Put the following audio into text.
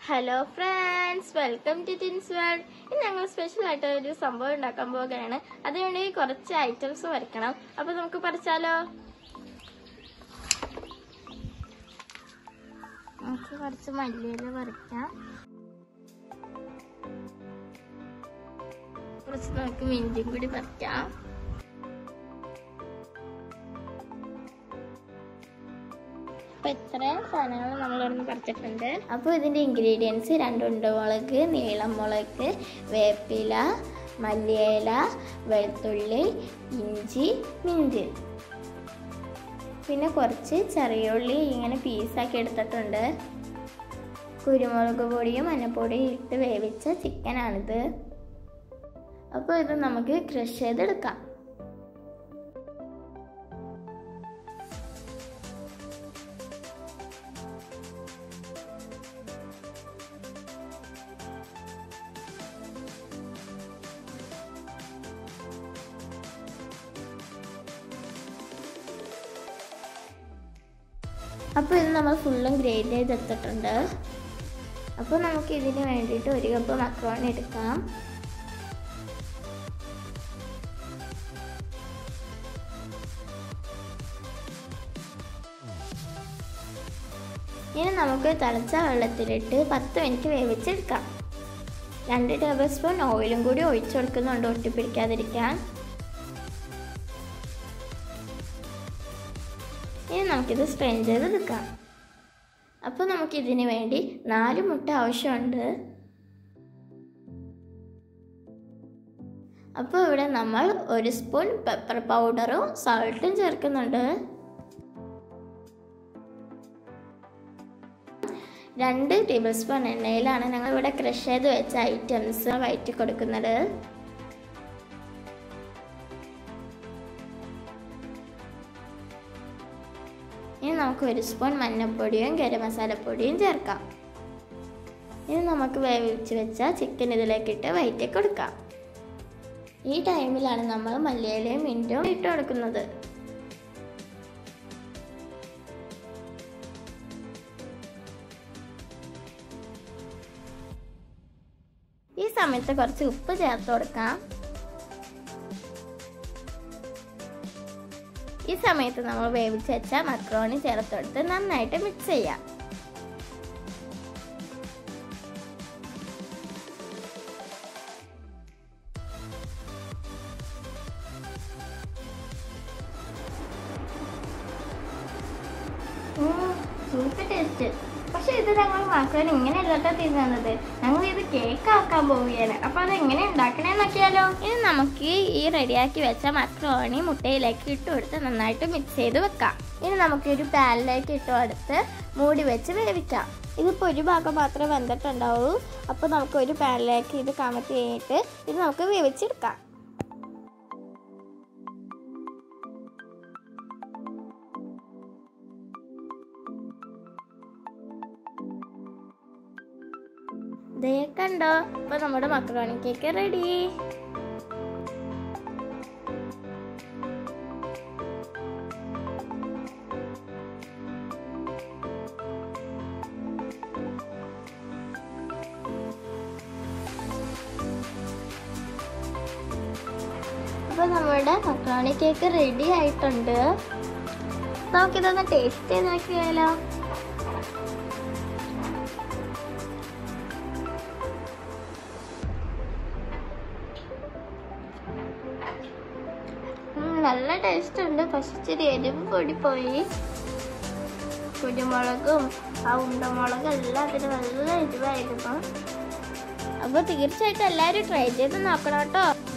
hello friends welcome to tin's world ഇന്ന് ഞങ്ങൾ special ആയിട്ട് ഒരു സംഭവം ഉണ്ടാക്കാൻ പോവുകയാണ് അതിനുവേണ്ടി കുറച്ച് ഐറ്റംസ് വരയ്ക്കണം അപ്പൊ നമുക്ക് പറിച്ചാലോ നമുക്ക് കുറച്ച് മല്ലിയില പറിക്കാം കുറച്ച് നമുക്ക് മിഞ്ചും കൂടി പറിക്കാം അപ്പൊ ഇത്രയും സാധനങ്ങൾ നമ്മളിവിടുന്ന് പറിച്ചിട്ടുണ്ട് അപ്പോൾ ഇതിൻ്റെ ഇൻഗ്രീഡിയൻസ് രണ്ട് ഉണ്ടമുളക് നീളം മുളക് വേപ്പില മല്ലിയില വെളുത്തുള്ളി ഇഞ്ചി മിന്റ് പിന്നെ കുറച്ച് ചെറിയ ഉള്ളി ഇങ്ങനെ പീസാക്കി എടുത്തിട്ടുണ്ട് കുരുമുളക് പൊടിയും മഞ്ഞപ്പൊടിയും ഇട്ട് വേവിച്ച ചിക്കനാണിത് അപ്പോൾ ഇത് നമുക്ക് ക്രഷ് ചെയ്തെടുക്കാം അപ്പോൾ ഇത് നമ്മൾ ഫുള്ളും ഗ്രേറ്റ് ചെയ്തെടുത്തിട്ടുണ്ട് അപ്പോൾ നമുക്ക് ഇതിന് വേണ്ടിയിട്ട് ഒരു കപ്പ് മക്രോണി എടുക്കാം ഇനി നമുക്ക് തിളച്ച വെള്ളത്തിലിട്ട് പത്ത് മിനിറ്റ് വേവിച്ചെടുക്കാം രണ്ട് ടേബിൾ സ്പൂൺ ഓയിലും കൂടി ഒഴിച്ചു കൊടുക്കുന്നുണ്ട് ഒട്ടിപ്പിടിക്കാതിരിക്കാൻ ഇനി നമുക്കിത് സ്ട്രെയിൻ ചെയ്തെടുക്കാം അപ്പോൾ നമുക്കിതിന് വേണ്ടി നാല് മുട്ട ആവശ്യമുണ്ട് അപ്പോൾ ഇവിടെ നമ്മൾ ഒരു സ്പൂൺ പെപ്പർ പൗഡറും സോൾട്ടും ചേർക്കുന്നുണ്ട് രണ്ട് ടേബിൾ സ്പൂൺ എണ്ണയിലാണ് ഞങ്ങൾ ഇവിടെ ക്രഷ് ചെയ്ത് വെച്ച ഐറ്റംസ് വയറ്റി കൊടുക്കുന്നത് ഇനി നമുക്ക് ഒരു സ്പൂൺ മഞ്ഞൾപ്പൊടിയും ഗരം മസാലപ്പൊടിയും ചേർക്കാം ഇനി നമുക്ക് വേവിച്ച് വെച്ച ചിക്കൻ ഇതിലേക്കിട്ട് വയറ്റി കൊടുക്കാം ഈ ടൈമിലാണ് നമ്മൾ മല്ലിയിലയും മിൻറ്റും ഇട്ട് കൊടുക്കുന്നത് ഈ സമയത്ത് കുറച്ച് ഉപ്പ് ചേർത്ത് കൊടുക്കാം ഈ സമയത്ത് നമ്മൾ വേവിച്ച് വെച്ച മക്രോണി ചേർത്തെടുത്ത് നന്നായിട്ട് മിക്സ് ചെയ്യാം സൂപ്പർ ടേസ്റ്റ് പക്ഷെ ഇത് ഞങ്ങൾ മക്രോണി ഇങ്ങനെയല്ലട്ടോ തിന്നുന്നത് ഞങ്ങൾ ഇത് കേക്ക് ആക്കാൻ പോവുകയാണ് അപ്പൊ അത് എങ്ങനെ ഉണ്ടാക്കണേ നോക്കിയാലോ ഇനി നമുക്ക് ഈ റെഡിയാക്കി വെച്ച മക്രോണി മുട്ടയിലേക്ക് ഇട്ട് കൊടുത്ത് നന്നായിട്ട് മിക്സ് ചെയ്ത് വെക്കാം ഇനി നമുക്ക് ഒരു പാനിലേക്ക് ഇട്ട് കൊടുത്ത് മൂടി വെച്ച് വേവിക്കാം ഇതിപ്പോൾ ഒരു ഭാഗം മാത്രമേ വെന്തിട്ടുണ്ടാവൂ അപ്പോൾ നമുക്ക് ഒരു പാനിലേക്ക് ഇത് കമത്തി കഴിഞ്ഞിട്ട് ഇത് നമുക്ക് വേവിച്ചെടുക്കാം ദേ കണ്ടോ ഇപ്പൊ നമ്മുടെ മക്രോണി കേക്ക് റെഡി അപ്പൊ നമ്മുടെ മക്രോണി കേക്ക് റെഡി ആയിട്ടുണ്ട് നമുക്കിതൊന്ന് ടേസ്റ്റ് ചെയ്ത് നോക്കിയാലോ നല്ല ടേസ്റ്റ് ഉണ്ട് പക്ഷെ ഇച്ചിരി എരിവ് കൂടി പോയി കുരുമുളകും ആ ഉണ്ടമുളകും എല്ലാം അതിന് നല്ല എരിവായിരുന്നു അപ്പോൾ തീർച്ചയായിട്ടും എല്ലാവരും ട്രൈ ചെയ്ത് നോക്കണം കേട്ടോ